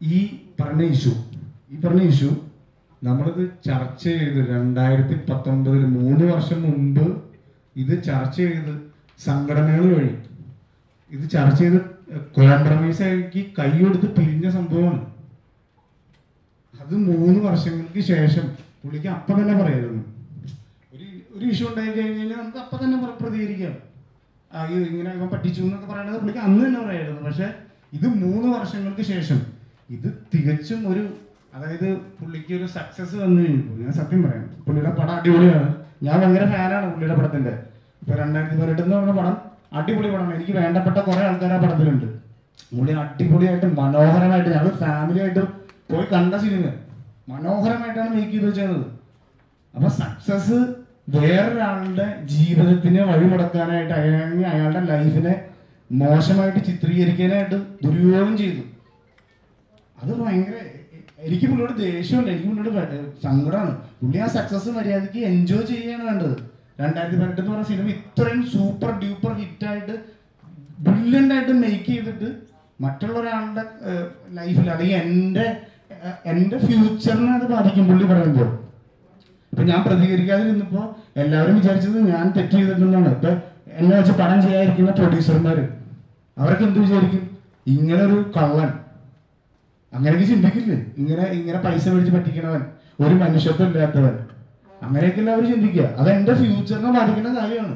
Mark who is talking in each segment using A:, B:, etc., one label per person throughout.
A: ഈ പറഞ്ഞ ഇഷ്യൂ ഈ പറഞ്ഞ ഇഷ്യൂ നമ്മളിത് ചർച്ച ചെയ്ത് രണ്ടായിരത്തി പത്തൊമ്പതിൽ മൂന്ന് വർഷം മുമ്പ് ഇത് ചർച്ച ചെയ്ത് സംഘടനകൾ വഴി ഇത് ചർച്ച ചെയ്ത് കോംപ്രമൈസ് ആക്കി കൈ കൊടുത്ത് പിരിഞ്ഞ സംഭവമാണ് അത് മൂന്ന് വർഷങ്ങൾക്ക് ശേഷം പുള്ളിക്ക് അപ്പം തന്നെ പറയായിരുന്നു ഒരു ഒരു ഇഷ്യൂ ഉണ്ടായി കഴിഞ്ഞ് കഴിഞ്ഞാൽ നമുക്ക് അപ്പം തന്നെ പ്ര- പ്രതികരിക്കാം ആ ഇത് ഇങ്ങനെ ഇവൻ പറ്റിച്ചു എന്നൊക്കെ പറയണത് പുള്ളിക്ക് അന്ന് തന്നെ പറയായിരുന്നു പക്ഷെ ഇത് മൂന്ന് വർഷങ്ങൾക്ക് ശേഷം ഇത് തികച്ചും ഒരു അതായത് പുള്ളിക്ക് ഒരു സക്സസ് വന്നു കഴിഞ്ഞപ്പോൾ ഞാൻ സത്യം പറയാം പുള്ളിയുടെ പടം അടിപൊളിയാണ് ഞാൻ ഭയങ്കര ഫാനാണ് പുള്ളിയുടെ പടത്തിന്റെ ഇപ്പൊ രണ്ടായിരത്തി പതിനെട്ട് എന്ന് പറഞ്ഞ പടം അടിപൊളി പടമാണ് എനിക്ക് വേണ്ടപ്പെട്ട കുറെ ആൾക്കാർ ആ പടത്തിലുണ്ട് പുള്ളി അടിപൊളിയായിട്ട് മനോഹരമായിട്ട് ഞങ്ങൾ ഫാമിലി ആയിട്ട് പോയി കണ്ട സിനിമ മനോഹരമായിട്ടാണ് മേക്ക് ചെയ്ത് വെച്ചത് അപ്പൊ സക്സസ് വേറൊരാളുടെ ജീവിതത്തിനെ വഴിമുടക്കാനായിട്ട് അല്ലെങ്കിൽ അയാളുടെ ലൈഫിനെ മോശമായിട്ട് ചിത്രീകരിക്കാനായിട്ട് ദുരുപയോഗം ചെയ്തു അത് ഭയങ്കര എനിക്ക് പുള്ളിയോട് ദേഷ്യമുണ്ട് എനിക്ക് പുള്ളിയോട് വെ- സങ്കടമാണ് പുള്ളി ആ സക്സസ് മര്യാദയ്ക്ക് എൻജോയ് ചെയ്യാണ് വേണ്ടത് രണ്ടായിരത്തി പതിനെട്ട് എന്ന് പറഞ്ഞ സിനിമ ഇത്രയും സൂപ്പർ ഡ്യൂപ്പർ ഹിറ്റായിട്ട് ബ്രില്യൻ്റ് ആയിട്ട് മേക്ക് ചെയ്തിട്ട് മറ്റുള്ള ഒരാളുടെ ലൈഫിൽ അല്ലെങ്കിൽ എൻ്റെ ഏഹ്, എൻ്റെ ഫ്യൂച്ചറിനെ അത് ബാധിക്കും പുള്ളി പറയുമ്പോൾ ഇപ്പൊ ഞാൻ പ്രതികരിക്കാതെ ഇരുന്നപ്പോ എല്ലാവരും വിചാരിച്ചത് ഞാൻ തെറ്റ് ചെയ്തിട്ടുണ്ടെന്നാണ് ഇപ്പൊ എന്നെ വെച്ച് പടം ചെയ്യാതിരിക്കുന്ന പ്രൊഡ്യൂസർമാര് അവരൊക്കെ എന്ത് വിചാരിക്കും ഇങ്ങനെ ഒരു കള്ളൻ അങ്ങനെയൊക്കെ ചിന്തിക്കില്ലേ ഇങ്ങനെ ഇങ്ങനെ പൈസ മേടിച്ച് പറ്റിക്കണവൻ ഒരു മനുഷ്യത്വം ഇല്ലാത്തവൻ അങ്ങനെയൊക്കെയല്ല അവർ ചിന്തിക്കുക അത് എന്റെ ഫ്യൂച്ചറിനെ ബാധിക്കുന്ന കാര്യമാണ്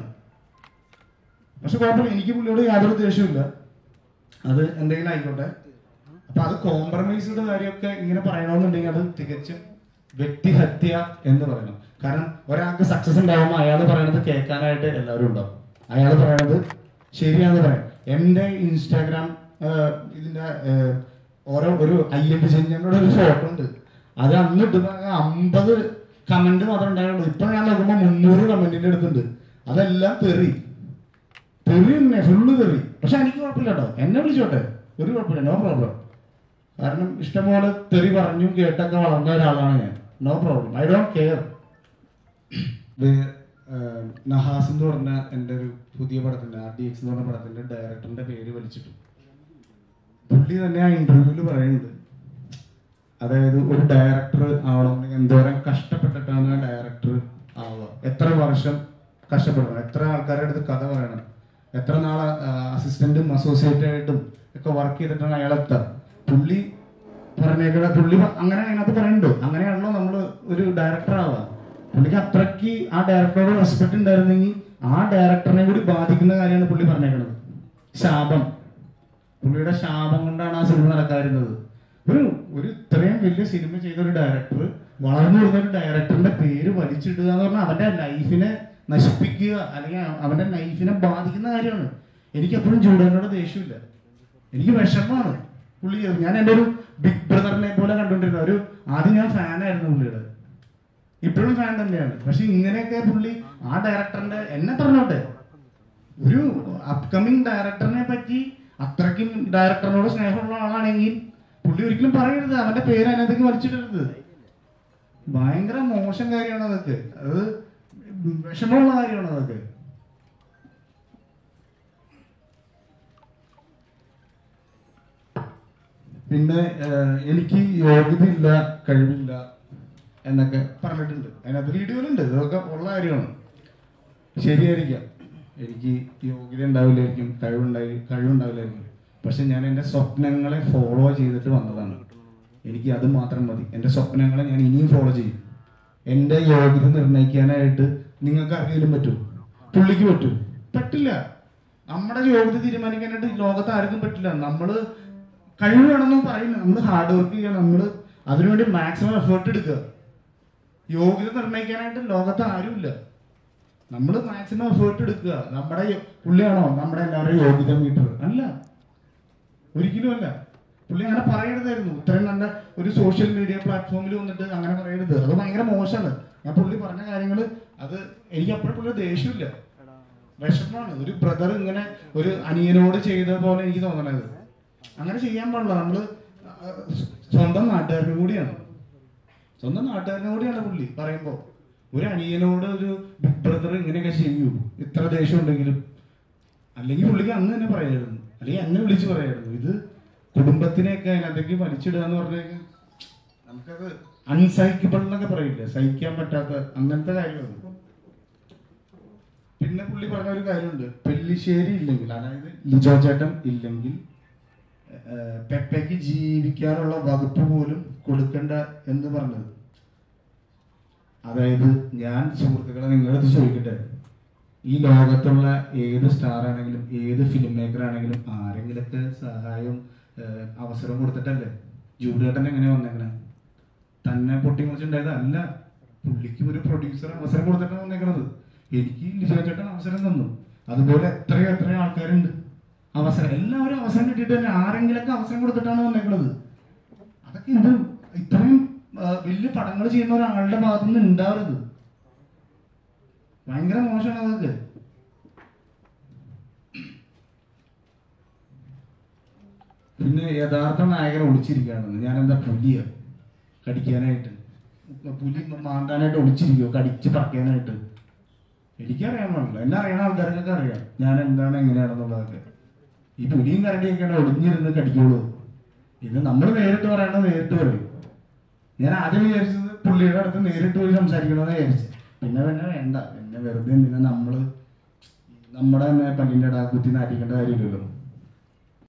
A: പക്ഷെ കുഴപ്പമില്ല എനിക്ക് പുള്ളിയോട് യാതൊരു ദേഷ്യമില്ല അത് എന്തെങ്കിലും ആയിക്കോട്ടെ അപ്പൊ അത് കോംപ്രമൈസ്ഡ് കാര്യമൊക്കെ ഇങ്ങനെ പറയണമെന്നുണ്ടെങ്കിൽ അത് തികച്ചും വ്യക്തിഹത്യ എന്ന് പറയണം കാരണം ഒരാൾക്ക് സക്സസ് ഉണ്ടാവുമ്പോൾ അയാൾ പറയണത് കേൾക്കാനായിട്ട് എല്ലാവരും ഉണ്ടാവും അയാൾ പറയണത് ശരിയാണെന്ന് പറയാം എന്റെ ഇൻസ്റ്റാഗ്രാം ആഹ്, ഇതിന്റെ ആഹ്, ഓരോ ഒരു അയ്യപ്പ ചെഞ്ഞങ്ങളുടെ ഒരു ഫോട്ടോ ഉണ്ട് അത് അന്ന് ഇട്ടുന്ന അമ്പത് കമന്റ് മാത്രമേ ഉണ്ടായുള്ളൂ ഇപ്പൊ ഞാൻ നോക്കുമ്പോൾ മുന്നൂറ് കമന്റിന്റെ അടുത്തുണ്ട് അതെല്ലാം തെറി തെറി തന്നെ ഫുള്ള് തെറി പക്ഷെ എനിക്ക് കുഴപ്പമില്ല കേട്ടോ എന്നെ വിളിച്ചോട്ടെ ഒരു കുഴപ്പമില്ല നോ പ്രോബ്ലം കാരണം ഇഷ്ടംപോലെ തെറി പറഞ്ഞു കേട്ടൊക്കെ വളർന്ന ഒരാളാണ് ഞാൻ no problem I don't care Nahas എന്ന് പറഞ്ഞ എൻ്റെ ഒരു പുതിയ പടത്തിന്റെ ആർ ഡി എക്സ് എന്ന് പറഞ്ഞ പടത്തിന്റെ ഡയറക്ടറിന്റെ പേര് വലിച്ചിട്ടു പുള്ളി തന്നെ ആ ഇന്റർവ്യൂവിൽ പറയുന്നുണ്ട് അതായത് ഒരു ഡയറക്ടർ ആവണമെങ്കിൽ എന്തോരം കഷ്ടപ്പെട്ടിട്ടാണ് ആ ഡയറക്ടർ ആവുക എത്ര വർഷം കഷ്ടപ്പെടണം എത്ര ആൾക്കാരുടെ അടുത്ത് കഥ പറയണം എത്ര നാൾ അസിസ്റ്റന്റും അസോസിയേറ്റ് ആയിട്ടും ഒക്കെ വർക്ക് ചെയ്തിട്ടാണ് അയാൾ എത്തുക പുള്ളി പറഞ്ഞേക്കണ പുള്ളി പ- അങ്ങനെ അതിനകത്ത് പറയുന്നുണ്ട് അങ്ങനെയാണല്ലോ നമ്മൾ ഒരു ഡയറക്ടർ ആവുക പുള്ളിക്ക് അത്രയ്ക്ക് ആ ഡയറക്ടറോട് റെസ്പെക്ട് ഉണ്ടായിരുന്നെങ്കിൽ ആ ഡയറക്ടറിനെ കൂടി ബാധിക്കുന്ന കാര്യമാണ് പുള്ളി പറഞ്ഞേക്കണത് ശാപം പുള്ളിയുടെ ശാപം കൊണ്ടാണ് ആ സിനിമ നടക്കാതിരുന്നത് ഒരു ഒരു ഇത്രയും വലിയ സിനിമ ചെയ്ത ഒരു ഡയറക്ടർ വളർന്നു വരുന്ന ഒരു ഡയറക്ടറിന്റെ പേര് വലിച്ചിടുക എന്ന് പറഞ്ഞാൽ അവന്റെ ലൈഫിനെ നശിപ്പിക്കുക അല്ലെങ്കിൽ അവന്റെ ലൈഫിനെ ബാധിക്കുന്ന കാര്യമാണ് എനിക്ക് എപ്പോഴും ജൂഡനോട് ദേഷ്യമില്ല എനിക്ക് വിഷമമാണ് പുള്ളി ചെയ്തത്. ഞാൻ എൻ്റെ ഒരു ബിഗ് ബ്രദറിനെ പോലെ കണ്ടുകൊണ്ടിരുന്ന ഒരു ആദ്യം ഞാൻ ഫാനായിരുന്നു പുള്ളിയുടെ ഇപ്പോഴും ഫാൻ തന്നെയാണ് പക്ഷെ ഇങ്ങനെയൊക്കെ പുള്ളി ആ ഡയറക്ടറിന്റെ എന്നെ പറഞ്ഞോട്ടെ ഒരു അപ്കമിങ് ഡയറക്ടറിനെ പറ്റി അത്രയ്ക്കും ഡയറക്ടറിനോട് സ്നേഹമുള്ള ആളാണെങ്കിൽ പുള്ളി ഒരിക്കലും പറയരുത് അവന്റെ പേര് അതിനകത്തേക്ക് വലിച്ചിടരുത് ഭയങ്കര മോശം കാര്യമാണ് അതൊക്കെ അത് വിഷമമുള്ള കാര്യമാണ് അതൊക്കെ പിന്നെ ഏഹ്, എനിക്ക് യോഗ്യതയില്ല കഴിവില്ല എന്നൊക്കെ പറഞ്ഞിട്ടുണ്ട് അതിനകത്ത് വീഡിയോയിലുണ്ട് ഇതൊക്കെ ഉള്ള കാര്യമാണ് ശരിയായിരിക്കാം എനിക്ക് യോഗ്യത ഉണ്ടാവില്ലായിരിക്കും കഴിവുണ്ടായി കഴിവുണ്ടാവില്ലായിരിക്കും പക്ഷെ ഞാൻ എൻ്റെ സ്വപ്നങ്ങളെ ഫോളോ ചെയ്തിട്ട് വന്നതാണ് എനിക്ക് അത് മാത്രം മതി എൻ്റെ സ്വപ്നങ്ങളെ ഞാൻ ഇനിയും ഫോളോ ചെയ്യും എൻ്റെ യോഗ്യത നിർണ്ണയിക്കാനായിട്ട് നിങ്ങൾക്ക് ആർക്കെങ്കിലും പറ്റും പുള്ളിക്ക് പറ്റും പറ്റില്ല നമ്മുടെ യോഗ്യത തീരുമാനിക്കാനായിട്ട് ലോകത്ത് ആർക്കും പറ്റില്ല നമ്മൾ കഴിവ് വേണമെന്ന് പറയുന്നത് നമ്മൾ ഹാർഡ് വർക്ക് ചെയ്യുക നമ്മൾ അതിനുവേണ്ടി മാക്സിമം എഫേർട്ട് എടുക്കുക യോഗ്യത നിർണ്ണയിക്കാനായിട്ട് ലോകത്ത് ആരുമില്ല നമ്മൾ മാക്സിമം എഫേർട്ട് എടുക്കുക നമ്മുടെ യോ- പുള്ളിയാണോ നമ്മുടെ എല്ലാവരുടെയും യോഗ്യത മീറ്റർ അല്ല ഒരിക്കലും അല്ല പുള്ളി അങ്ങനെ പറയരുതായിരുന്നു ഇത്രയും നല്ല ഒരു സോഷ്യൽ മീഡിയ പ്ലാറ്റ്ഫോമിൽ വന്നിട്ട് അങ്ങനെ പറയരുത് അത് ഭയങ്കര മോശമാണ് ഞാൻ പുള്ളി പറഞ്ഞ കാര്യങ്ങൾ അത് എനിക്ക് അപ്പോഴും പുള്ളി ദേഷ്യമില്ല വിഷമമാണ് ഒരു ബ്രദർ ഇങ്ങനെ ഒരു അനിയനോട് ചെയ്ത പോലെ എനിക്ക് തോന്നണത് അങ്ങനെ ചെയ്യാൻ പാടില്ല നമ്മള് ആ, സ്വന്തം നാട്ടുകാരനും കൂടിയാണ് സ്വന്തം നാട്ടുകാരനും കൂടിയാണ് പുള്ളി പറയുമ്പോ ഒരു അനിയനോട് ഒരു ബിഗ് ബ്രദർ ഇങ്ങനെയൊക്കെ ചെയ്യൂ ഇത്ര ദേഷ്യം ഉണ്ടെങ്കിലും അല്ലെങ്കിൽ പുള്ളിക്ക് അന്ന് തന്നെ പറയായിരുന്നു അല്ലെങ്കിൽ എന്നെ വിളിച്ച് പറയായിരുന്നു ഇത് കുടുംബത്തിനെയൊക്കെ അതിനകത്തേക്ക് വലിച്ചിടുക എന്ന് പറഞ്ഞു കഴിഞ്ഞാൽ നമുക്കത് അൺസഹിക്കബിൾ എന്നൊക്കെ പറയില്ലേ സഹിക്കാൻ പറ്റാത്ത അങ്ങനത്തെ കാര്യമാണ് പിന്നെ പുള്ളി പറഞ്ഞ ഒരു കാര്യമുണ്ട് പെല്ലിശ്ശേരി ഇല്ലെങ്കിൽ അതായത് ലിജോ ചേട്ടൻ ഇല്ലെങ്കിൽ ഏഹ്, പെപ്പയ്ക്ക് ജീവിക്കാനുള്ള വകുപ്പ് പോലും കൊടുക്കണ്ട എന്ന് പറഞ്ഞത് അതായത് ഞാൻ സുഹൃത്തുക്കളെ നിങ്ങളത് ചോദിക്കട്ടെ ഈ ലോകത്തുള്ള ഏത് സ്റ്റാർ ആണെങ്കിലും ഏത് ഫിലിം മേക്കർ ആണെങ്കിലും ആരെങ്കിലൊക്കെ സഹായവും ഏഹ്, അവസരം കൊടുത്തിട്ടല്ലേ ജൂഡേട്ടൻ എങ്ങനെ വന്നേക്കണേ തന്നെ പൊട്ടിമുറിച്ചുണ്ടായതല്ല പുള്ളിക്ക് ഒരു പ്രൊഡ്യൂസർ അവസരം കൊടുത്തിട്ടാണ് വന്നേക്കണത് എനിക്ക് ലിജോ ചേട്ടൻ അവസരം തന്നു അതുപോലെ എത്രയോ എത്രയോ ആൾക്കാരുണ്ട് അവസരം എല്ലാവരും അവസരം കിട്ടിയിട്ട് തന്നെ ആരെങ്കിലൊക്കെ അവസരം കൊടുത്തിട്ടാണ് വന്നേക്കണത് അതൊക്കെ എന്ത് ഇത്രയും ആ, വലിയ പടങ്ങൾ ചെയ്യുന്ന ഒരാളുടെ ഭാഗത്തുനിന്ന് ഉണ്ടാവരുത് ഭയങ്കര മോശമാണ് അതൊക്കെ പിന്നെ യഥാർത്ഥ നായകൻ ഒളിച്ചിരിക്കുകയാണെന്ന് ഞാൻ എന്താ പുലിയ കടിക്കാനായിട്ട് പുലി മാന്താനായിട്ട് ഒളിച്ചിരിക്കുമോ കടിച്ച് പറിക്കാനായിട്ട് എനിക്കറിയാൻ പാടില്ല എന്നെ അറിയണ ആൾക്കാർക്കൊക്കെ അറിയാം ഞാൻ എന്താണ് എങ്ങനെയാണെന്നുള്ളതൊക്കെ ഈ പുലിയും കരടിയൊക്കെയാണ് ഒളിഞ്ഞിരുന്ന് കടിക്കുള്ളൂ ഇത് നമ്മൾ നേരിട്ട് പറയണത് നേരിട്ട് പറയും ഞാൻ ആദ്യം വിചാരിച്ചത് പുള്ളിയുടെ അടുത്ത് നേരിട്ട് പോയി സംസാരിക്കണമെന്ന് വിചാരിച്ചു പിന്നെ പിന്നെ വേണ്ട പിന്നെ വെറുതെ എന്തിനാ നമ്മള് നമ്മുടെ തന്നെ പല്ലിന്റെ ഇട കുത്തി നാട്ടിക്കേണ്ട കാര്യമില്ലല്ലോ